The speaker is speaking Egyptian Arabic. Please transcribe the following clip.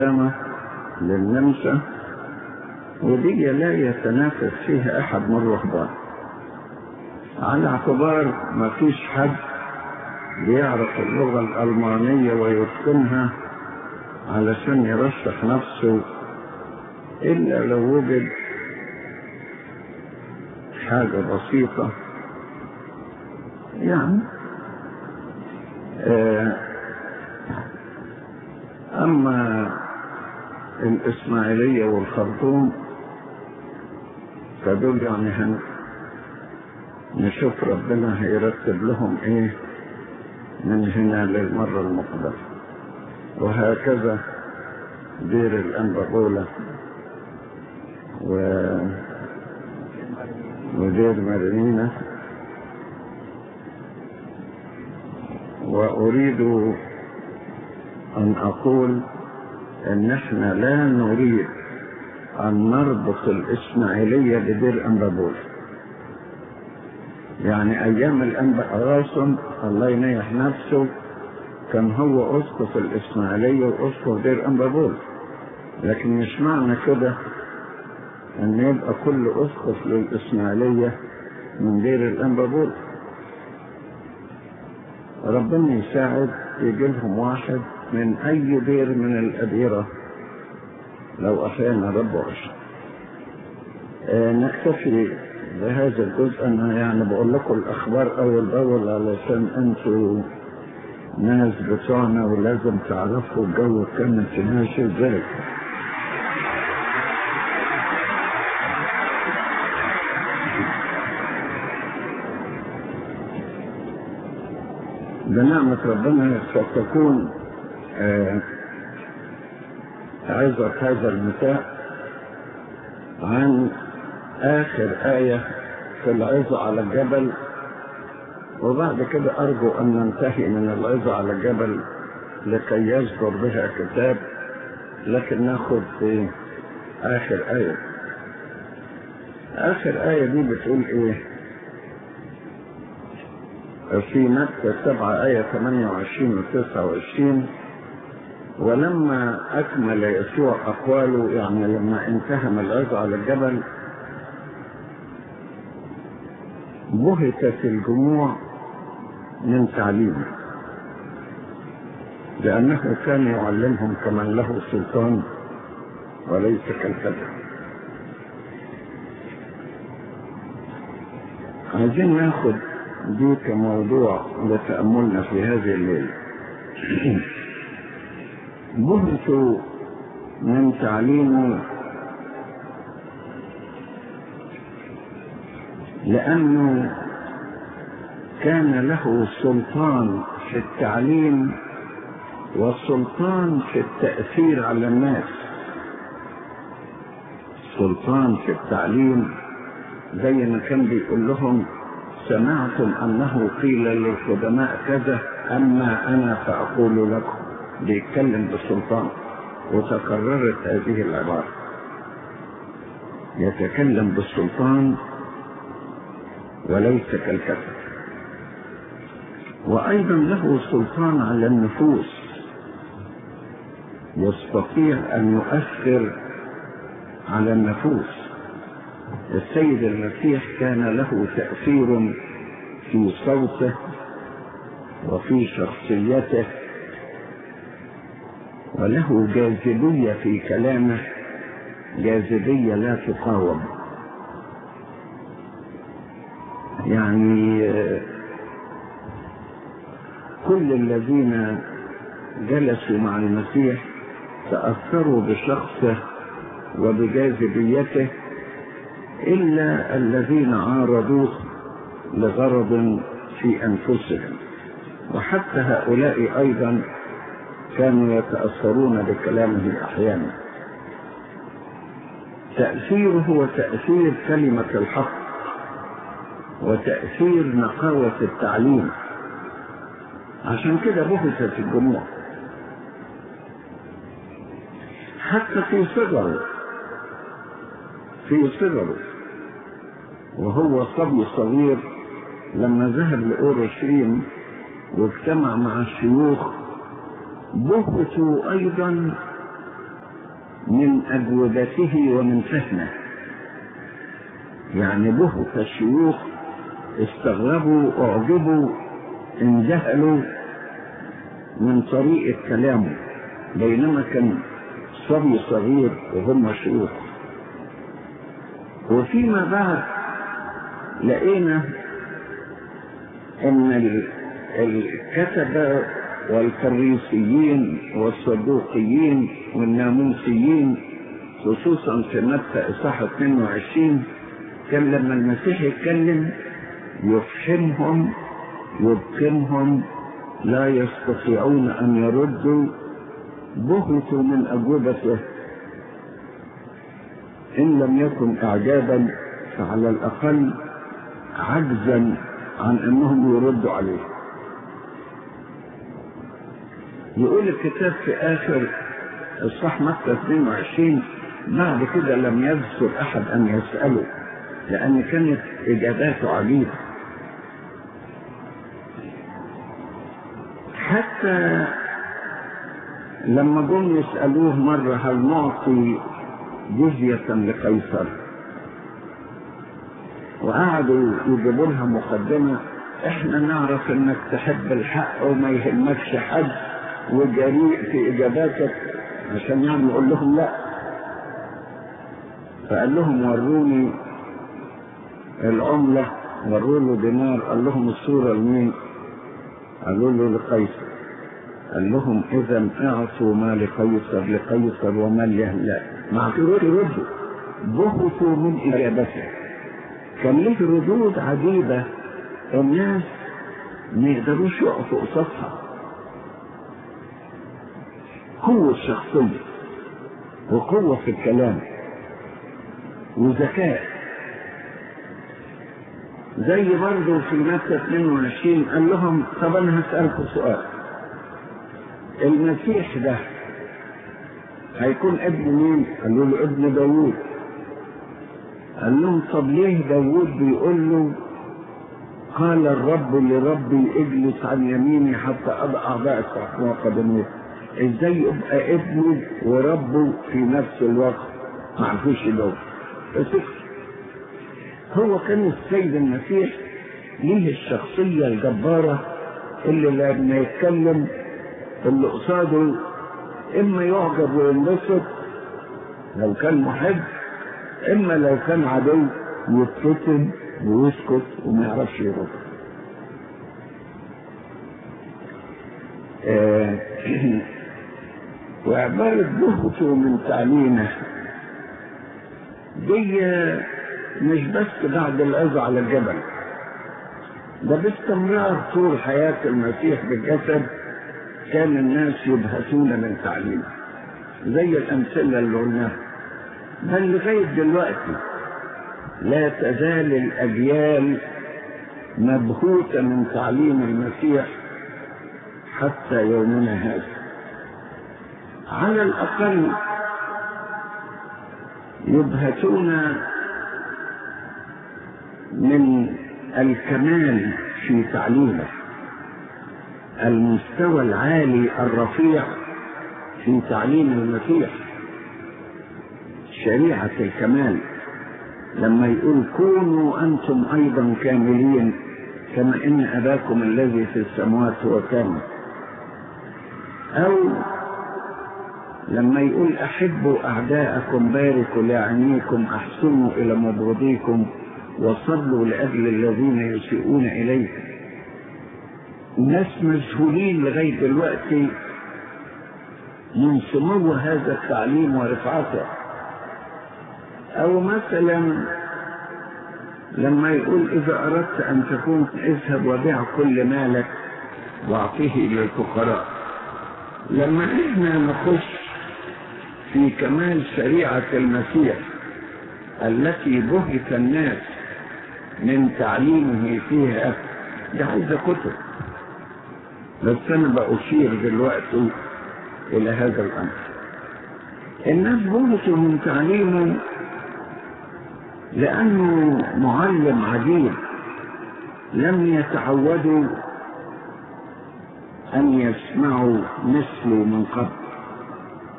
للنمسا ودي لا يتنافس فيها أحد من الرهبان على اعتبار ما فيش حد بيعرف اللغة الألمانية ويتقنها علشان يرشح نفسه إلا لو وجد حاجة بسيطة يعني آه أما الإسماعيلية والخرطوم فدول يعني هن نشوف ربنا هيرتب لهم ايه من هنا للمرة المقبلة وهكذا دير الأنبغولة و... ودير مرينة وأريد أن أقول أن احنا لا نريد أن نربط الإسماعيلية بدير أنبابول يعني أيام الأنبا غاصم الله ينيح نفسه كان هو أسقف الإسماعيلية وأسقف دير أنبابول لكن مش معنى كده أن يبقى كل أسقف للإسماعيلية من دير الأنبابول ربنا يساعد يجي لهم واحد من أي دير من الأديرة لو أحيانا رب عشر آه نكتفي بهذا الجزء أنا يعني بقول لكم الأخبار أول بأول علشان أنتوا ناس بتوعنا ولازم تعرفوا الجو كانت ماشي ازاي بنعمة ربنا ستكون آه عظة هذا المساء عن آخر آية في العظة على الجبل وبعد كده أرجو أن ننتهي من العظة على الجبل لكي يصدر بها كتاب لكن ناخد في آخر آية آخر آية دي بتقول إيه في متى سبعة آية 28 و 29 ولما أكمل يسوع أقواله يعني لما انتهى من العظة على الجبل بهتت الجموع من تعليمه لأنه كان يعلمهم كمن له سلطان وليس كالكذب عايزين ناخد دي كموضوع لتأملنا في هذه الليلة بهتوا من تعليمه لأنه كان له سلطان في التعليم وسلطان في التأثير على الناس سلطان في التعليم زي ما كان بيقول لهم سمعتم أنه قيل للخدماء كذا أما أنا فأقول لكم بيتكلم بسلطان وتكررت هذه العبارة يتكلم بالسلطان وليس كالكسر وأيضا له سلطان على النفوس يستطيع أن يؤثر على النفوس السيد المسيح كان له تأثير في صوته وفي شخصيته وله جاذبية في كلامه جاذبية لا تقاوم يعني كل الذين جلسوا مع المسيح تأثروا بشخصه وبجاذبيته إلا الذين عارضوه لغرض في أنفسهم وحتى هؤلاء أيضا كانوا يتأثرون بكلامه أحيانا تأثيره هو تأثير كلمة الحق وتأثير نقاوة التعليم عشان كده بهتت الجموع حتى في صغره في صغره وهو صبي صغير لما ذهب لأورشليم واجتمع مع الشيوخ بهتوا أيضا من أجوبته ومن فهمه يعني بهت الشيوخ استغربوا أعجبوا انذهلوا من طريقة كلامه بينما كان صبي صغير وهم شيوخ وفيما بعد لقينا ان الكتبة والفريسيين والصدوقيين والناموسيين خصوصا في متى اصحاح 22 كان لما المسيح يتكلم يفهمهم يبكمهم لا يستطيعون ان يردوا بهتوا من اجوبته ان لم يكن اعجابا فعلى الاقل عجزا عن انهم يردوا عليه يقول الكتاب في اخر الصح متى 22 بعد كده لم يذكر احد ان يساله لان كانت اجاباته عجيبه حتى لما جم يسالوه مره هل نعطي جزيه لقيصر وقعدوا يجيبوا لها مقدمه احنا نعرف انك تحب الحق وما يهمكش حد وجريء في اجاباتك عشان يعني يقول لهم لا فقال لهم وروني العملة وروا له دينار قال لهم الصورة لمين قالوا له لقيصر قال لهم اذا اعطوا ما لقيصر لقيصر وما لا ما عرفوش يردوا بهتوا من اجابته كان له ردود عجيبة الناس ما يقدروش يقفوا قصادها قوة شخصية وقوة في الكلام وذكاء زي برضه في متى 22 قال لهم طب انا هسألكم سؤال المسيح ده هيكون ابن مين؟ قالوا له ابن داوود قال لهم طب ليه داوود بيقول له قال الرب لربي اجلس عن يميني حتى اضع اعدائك تحت قدميه ازاي يبقى ابنه وربه في نفس الوقت ما عرفوش يدور فسكت هو كان السيد المسيح ليه الشخصية الجبارة اللي لما يتكلم اللي قصاده اما يعجب وينبسط لو كان محب اما لو كان عدو يتكتم ويسكت وما يعرفش يرد آه وعبارة بهته من تعليمه دي مش بس بعد العظة على الجبل ده باستمرار طول حياة المسيح بالجسد كان الناس يبهتون من تعليمه زي الأمثلة اللي قلناها بل لغاية دلوقتي لا تزال الأجيال مبهوتة من تعليم المسيح حتى يومنا هذا على الأقل يبهتون من الكمال في تعليمه المستوى العالي الرفيع في تعليم المسيح شريعة الكمال لما يقول كونوا أنتم أيضا كاملين كما إن أباكم الذي في السماوات هو كامل أو لما يقول أحبوا أعداءكم باركوا لأعنيكم أحسنوا إلى مبغضيكم وصلوا لأجل الذين يسيئون إليكم ناس مجهولين لغاية دلوقتي من سمو هذا التعليم ورفعته أو مثلا لما يقول إذا أردت أن تكون اذهب وبيع كل مالك واعطيه للفقراء لما احنا نخش في كمال شريعة المسيح التي بهت الناس من تعليمه فيها ده عايزة كتب بس أنا بأشير دلوقتي إلى هذا الأمر الناس بهتوا من تعليمه لأنه معلم عجيب لم يتعودوا أن يسمعوا مثله من قبل